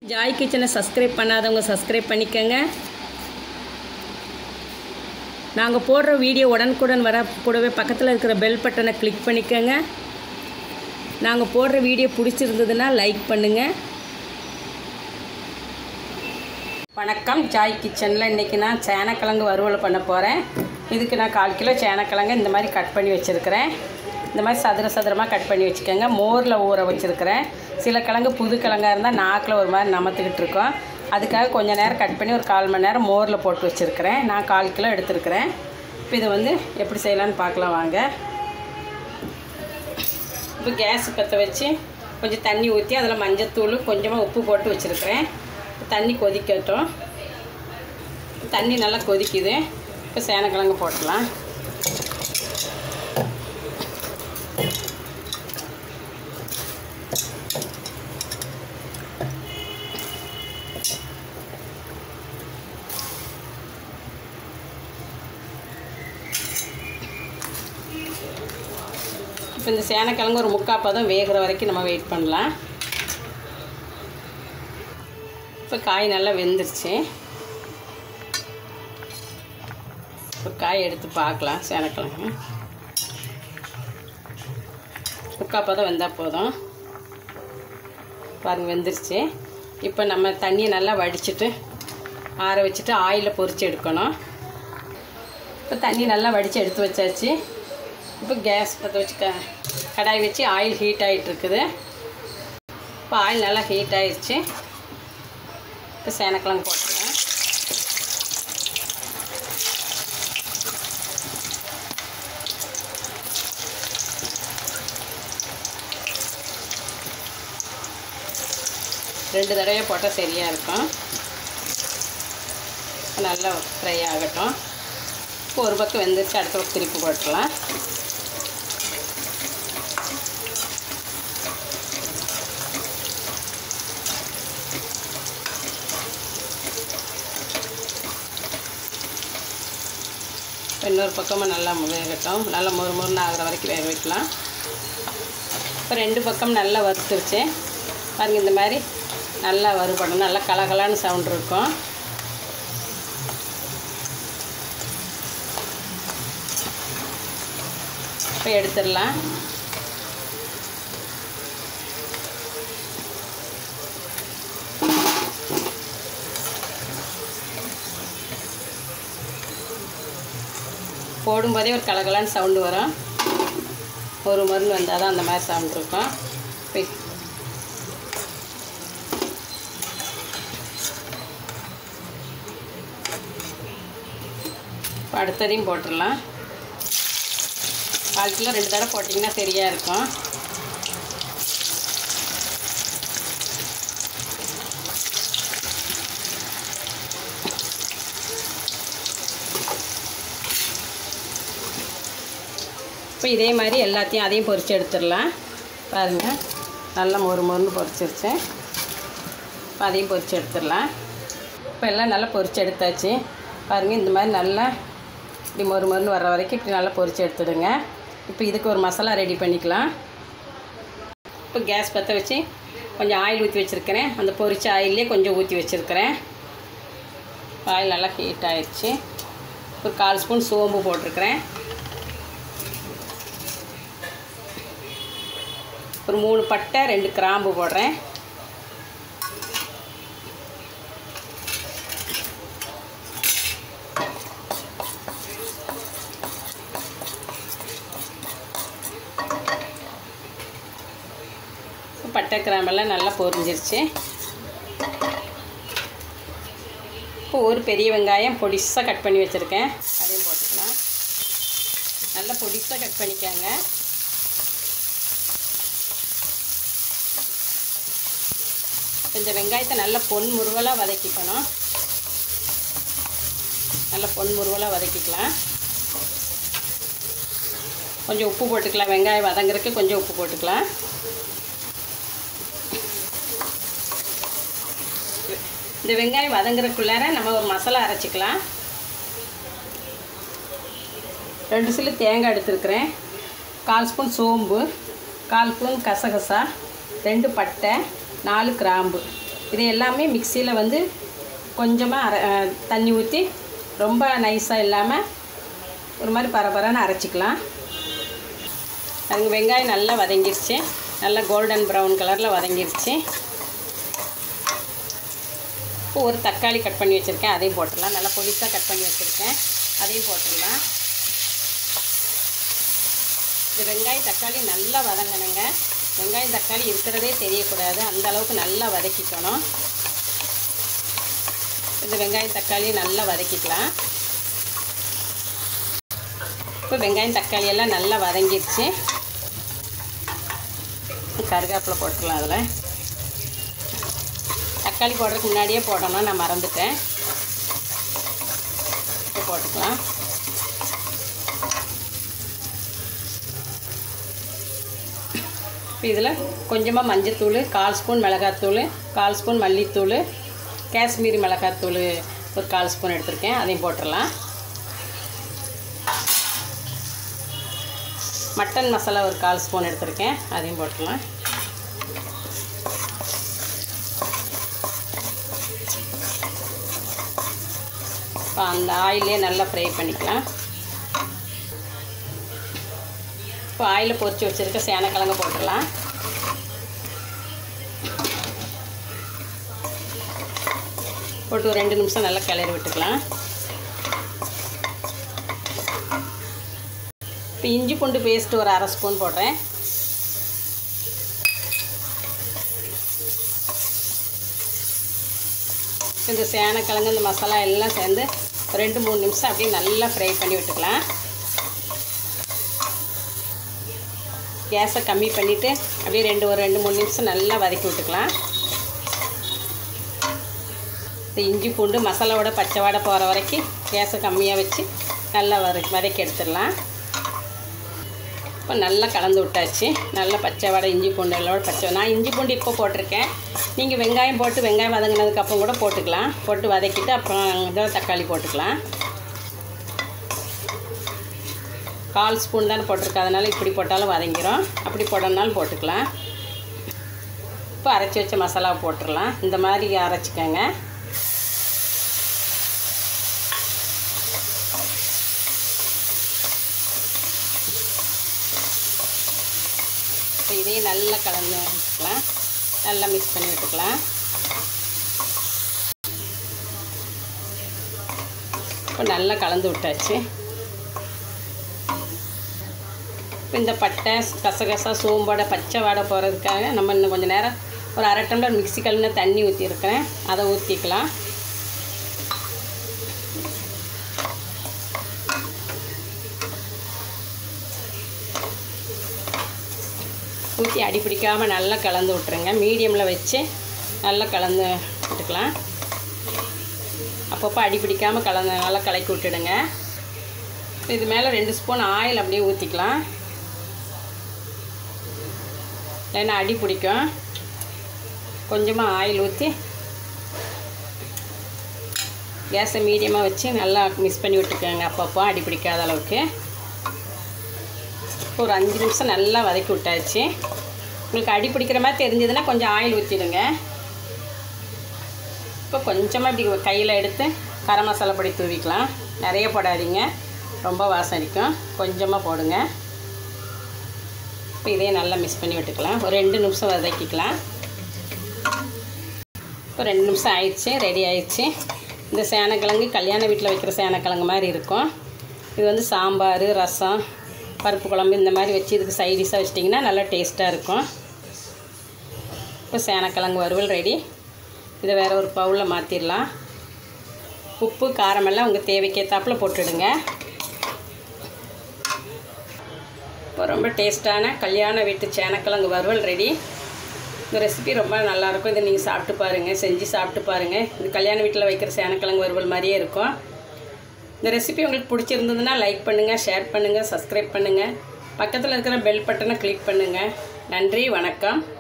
Joy கிச்சனை subscribe பண்ணாதவங்க subscribe பண்ணிக்கோங்க நாங்கள் போடுற வீடியோ உடனுக்குடன் வர கூடவே பக்கத்தில் இருக்கிற பெல் பட்டனை கிளிக் பண்ணிக்கோங்க நாங்கள் போடுற வீடியோ பிடிச்சிருந்ததுன்னா லைக் பண்ணுங்கள் வணக்கம் ஜாய் கிச்சனில் இன்றைக்கி நான் சேனக்கிழங்கு வறுவல் பண்ண போகிறேன் இதுக்கு நான் கால் கிலோ சேனக்கிழங்கு இந்த மாதிரி கட் பண்ணி வச்சுருக்கிறேன் இந்த மாதிரி சதுர சதுரமாக கட் பண்ணி வச்சுக்கோங்க மோரில் ஊற வச்சுருக்கிறேன் சில கிழங்கு புது கிழங்கா இருந்தால் நாக்கில் ஒரு மாதிரி நமத்துக்கிட்டு இருக்கோம் அதுக்காக கொஞ்ச நேரம் கட் பண்ணி ஒரு கால் மணி நேரம் மோரில் போட்டு வச்சுருக்கிறேன் நான் கால் கிலோ எடுத்துருக்கிறேன் இப்போ இதை வந்து எப்படி செய்யலான்னு பார்க்கலாம் வாங்க இப்போ கேஸ் பற்ற வச்சு கொஞ்சம் தண்ணி ஊற்றி அதில் மஞ்சத்தூள் கொஞ்சமாக உப்பு போட்டு வச்சுருக்கிறேன் தண்ணி கொதிக்கட்டும் தண்ணி நல்லா கொதிக்குது இப்போ சேனக்கிழங்கு போட்டலாம் இப்போ இந்த சேனக்கிழங்கு ஒரு முக்கால் பதம் வேகிற வரைக்கும் நம்ம வெயிட் பண்ணலாம் இப்போ காய் நல்லா வெந்துருச்சு இப்போ காய் எடுத்து பார்க்கலாம் சேனக்கிழங்கு முக்கால் பதம் வெந்தால் போதும் பாருங்கள் வெந்துருச்சு இப்போ நம்ம தண்ணியை நல்லா வடிச்சிட்டு ஆற வச்சுட்டு ஆயிலில் பொரித்து எடுக்கணும் இப்போ தண்ணி நல்லா வடித்து எடுத்து வச்சாச்சு இப்போ கேஸ் பற்ற வச்சு க கடாய் வச்சு ஆயில் ஹீட் ஆகிட்டு இருக்குது இப்போ ஆயில் நல்லா ஹீட் ஆயிடுச்சு இப்போ சேனக்கிழங்கு போட்டுருவேன் ரெண்டு தடவை போட்டால் சரியாக இருக்கும் நல்லா ஃப்ரை ஆகட்டும் இப்போ ஒரு பக்கம் வெந்துருச்சு அடுத்த பக்கம் திருப்பி போட்டுடலாம் இன்னொரு பக்கமும் நல்லா வேகட்டும் நல்லா மொறு மொறுன்னு ஆகிற வரைக்கும் வேக வைக்கலாம் இப்போ ரெண்டு பக்கம் நல்லா வறுத்துருச்சு பாருங்கள் இந்த மாதிரி நல்லா வறுபடணும் நல்லா கலகலான்னு சவுண்ட் இருக்கும் இப்போ எடுத்துடலாம் போடும்போதே ஒரு கலகலான்னு சவுண்டு வரும் ஒரு மருந்து வந்தால் தான் அந்த மாதிரி சவுண்ட் இருக்கும் போய் இப்போ அடுத்ததையும் போட்டுடலாம் கால் கிலோ ரெண்டு தடவை போட்டிங்கன்னா சரியாக இருக்கும் இப்போ இதே மாதிரி எல்லாத்தையும் அதையும் பொரித்து எடுத்துடலாம் பாருங்கள் நல்லா மொறு மொறுன்னு பொரிச்சிருச்சு இப்போ அதையும் பொரித்து எடுத்துடலாம் இப்போ எல்லாம் நல்லா பொரித்து எடுத்தாச்சு பாருங்கள் இந்த மாதிரி நல்லா இப்படி மொறு மொறுன்னு வர்ற வரைக்கும் இப்படி நல்லா பொரித்து எடுத்துடுங்க இப்போ இதுக்கு ஒரு மசாலா ரெடி பண்ணிக்கலாம் இப்போ கேஸ் பற்ற வச்சு கொஞ்சம் ஆயில் ஊற்றி வச்சுருக்கிறேன் அந்த பொரிச்ச ஆயிலே கொஞ்சம் ஊற்றி வச்சுருக்கிறேன் ஆயில் நல்லா ஹீட் ஆயிடுச்சு ஒரு கால் ஸ்பூன் சோம்பு போட்டிருக்கிறேன் ஒரு மூணு பட்டை ரெண்டு கிராம்பு போடுறேன் பட்டை கிராம்பெல்லாம் நல்லா பொரிஞ்சிருச்சு இப்போ ஒரு பெரிய வெங்காயம் பொடிசாக கட் பண்ணி வச்சுருக்கேன் அதையும் போட்டுக்கலாம் நல்லா பொடிசாக கட் பண்ணிக்கோங்க இந்த வெங்காயத்தை நல்லா பொன் முருவலாக வதக்கிக்கணும் நல்லா பொன் முருவலாக வதக்கிக்கலாம் கொஞ்சம் உப்பு போட்டுக்கலாம் வெங்காயம் வதங்குறதுக்கு கொஞ்சம் உப்பு போட்டுக்கலாம் இந்த வெங்காயம் வதங்குறதுக்குள்ளார நம்ம ஒரு மசாலா அரைச்சிக்கலாம் ரெண்டு சில்லு தேங்காய் எடுத்துருக்குறேன் கால் ஸ்பூன் சோம்பு கால் ஸ்பூன் கசகசா ரெண்டு பட்டை நாலு கிராம்பு இது எல்லாமே மிக்சியில் வந்து கொஞ்சமாக அரை அஹ், தண்ணி ஊற்றி ரொம்ப நைஸாக இல்லாமல் ஒரு மாதிரி பரபரன்னு அரைச்சிக்கலாம் அதுங்க வெங்காயம் நல்லா வதங்கிருச்சு நல்லா கோல்டன் ப்ரௌன் கலரில் வதங்கிருச்சு இப்போ ஒரு தக்காளி கட் பண்ணி வச்சுருக்கேன் அதையும் போட்டுடலாம் நல்லா பொடிசாக கட் பண்ணி வச்சுருக்கேன் அதையும் போட்டுடலாம் இந்த வெங்காயம் தக்காளி நல்லா வதங்கணுங்க வெங்காயம் தக்காளி இருக்கிறதே தெரியக்கூடாது அந்த அளவுக்கு நல்லா வதக்கிக்கணும் இந்த வெங்காயம் தக்காளி நல்லா வதக்கிக்கலாம் இப்போ வெங்காயம் தக்காளி எல்லாம் நல்லா வதங்கிடுச்சு கருவேப்பிலை போட்டுக்கலாம் அதில் தக்காளி போடுறதுக்கு முன்னாடியே போடணும் நான் மறந்துட்டேன் இப்போ போட்டுக்கலாம் இப்போ இதில் கொஞ்சமாக மஞ்சத்தூள் கால் ஸ்பூன் மிளகாத்தூள் கால் ஸ்பூன் மல்லித்தூள் காஷ்மீரி மிளகாத்தூள் ஒரு கால் ஸ்பூன் எடுத்திருக்கேன் அதையும் போட்டுடலாம் மட்டன் மசாலா ஒரு கால் ஸ்பூன் எடுத்திருக்கேன் அதையும் போட்டுடலாம் இப்போ அந்த ஆயிலே நல்லா ஃப்ரை பண்ணிக்கலாம் இப்போ ஆயிலில் பொரிச்சு வச்சுருக்க சேனக்கிழங்கு போட்டுடலாம் போட்டு ஒரு ரெண்டு நிமிஷம் நல்லா கிளறி விட்டுக்கலாம் இப்போ இஞ்சி பூண்டு பேஸ்ட்டு ஒரு அரை ஸ்பூன் போடுறேன் இந்த சேனக்கிழங்கு இந்த மசாலா எல்லாம் சேர்ந்து ஒரு ரெண்டு மூணு நிமிஷம் அப்படியே நல்லா ஃப்ரை பண்ணி விட்டுக்கலாம் கேஸை கம்மி பண்ணிவிட்டு அப்படியே ரெண்டு ஒரு ரெண்டு மூணு நிமிஷம் நல்லா வதக்கி விட்டுக்கலாம் இந்த இஞ்சி பூண்டு மசாலாவோட பச்சை வாடை போகிற வரைக்கும் கேஸை கம்மியாக வச்சு நல்லா வத வதக்கி எடுத்துடலாம் இப்போ நல்லா கலந்து விட்டாச்சு நல்லா பச்சை வடை இஞ்சி பூண்டு எல்லாம் பச்சை நான் இஞ்சி பூண்டு இப்போ போட்டிருக்கேன் நீங்கள் வெங்காயம் போட்டு வெங்காயம் வதங்கினதுக்கு அப்புறம் கூட போட்டுக்கலாம் போட்டு வதக்கிட்டு அப்புறம் இதோ தக்காளி போட்டுக்கலாம் கால் ஸ்பூன் தானே போட்டிருக்கு அதனால் இப்படி போட்டாலும் வதங்கிரும் அப்படி போடணுனாலும் போட்டுக்கலாம் இப்போ அரைச்சி வச்ச மசாலாவை போட்டுடலாம் இந்த மாதிரி அரைச்சிக்கோங்க இப்போ இதையும் நல்லா கலந்து விட்டுக்கலாம் நல்லா மிக்ஸ் பண்ணி விட்டுக்கலாம் இப்போ நல்லா கலந்து விட்டாச்சு இப்போ இந்த பட்டை கசகசா சோம்போட பச்சை வாடை போகிறதுக்காக நம்ம இன்னும் கொஞ்சம் நேரம் ஒரு அரை டம்ளர் மிக்ஸி கல்லுன தண்ணி ஊற்றிருக்கிறேன் அதை ஊற்றிக்கலாம் ஊற்றி அடி பிடிக்காமல் நல்லா கலந்து விட்ருங்க மீடியமில் வச்சு நல்லா கலந்து விட்டுக்கலாம் அப்பப்போ அடி பிடிக்காமல் கலந்து நல்லா கலக்கி விட்டுடுங்க இது மேலே ரெண்டு ஸ்பூன் ஆயில் அப்படியே ஊற்றிக்கலாம் இல்லைன்னா அடி பிடிக்கும் கொஞ்சமாக ஆயில் ஊற்றி கேஸை மீடியமாக வச்சு நல்லா மிக்ஸ் பண்ணி விட்டுக்கோங்க அப்பப்போ அடி பிடிக்காத அளவுக்கு ஒரு அஞ்சு நிமிஷம் நல்லா வதக்கி விட்டாச்சு உங்களுக்கு அடி பிடிக்கிற மாதிரி தெரிஞ்சதுன்னா கொஞ்சம் ஆயில் ஊற்றிடுங்க இப்போ கொஞ்சமாக இப்படி கையில் எடுத்து கரம் மசாலா பொடி தூவிக்கலாம் நிறைய போடாதீங்க ரொம்ப வாசம் அடிக்கும் கொஞ்சமாக போடுங்க இப்போ இதையும் நல்லா மிக்ஸ் பண்ணி விட்டுக்கலாம் ஒரு ரெண்டு நிமிஷம் வதக்கிக்கலாம் இப்போ ரெண்டு நிமிஷம் ஆயிடுச்சு ரெடி ஆயிடுச்சு இந்த சேனக்கிழங்கு கல்யாண வீட்டில் வைக்கிற சேனக்கிழங்கு மாதிரி இருக்கும் இது வந்து சாம்பார் ரசம் பருப்பு குழம்பு இந்த மாதிரி வச்சு இதுக்கு சைடிஷாக வச்சிட்டிங்கன்னா நல்லா டேஸ்ட்டாக இருக்கும் இப்போ சேனக்கிழங்கு வறுவல் ரெடி இதை வேறு ஒரு பவுலில் மாற்றிடலாம் உப்பு காரமெல்லாம் உங்கள் தேவைக்கேற்றாப்புல போட்டுடுங்க இப்போ ரொம்ப டேஸ்ட்டான கல்யாண வீட்டு சேனக்கிழங்கு வறுவல் ரெடி இந்த ரெசிபி ரொம்ப நல்லாயிருக்கும் இதை நீங்கள் சாப்பிட்டு பாருங்கள் செஞ்சு சாப்பிட்டு பாருங்கள் இது கல்யாண வீட்டில் வைக்கிற சேனக்கிழங்கு வறுவல் மாதிரியே இருக்கும் இந்த ரெசிபி உங்களுக்கு பிடிச்சிருந்ததுன்னா லைக் பண்ணுங்கள் ஷேர் பண்ணுங்கள் சப்ஸ்கிரைப் பண்ணுங்கள் பக்கத்தில் இருக்கிற பெல் பட்டனை கிளிக் பண்ணுங்கள் நன்றி வணக்கம்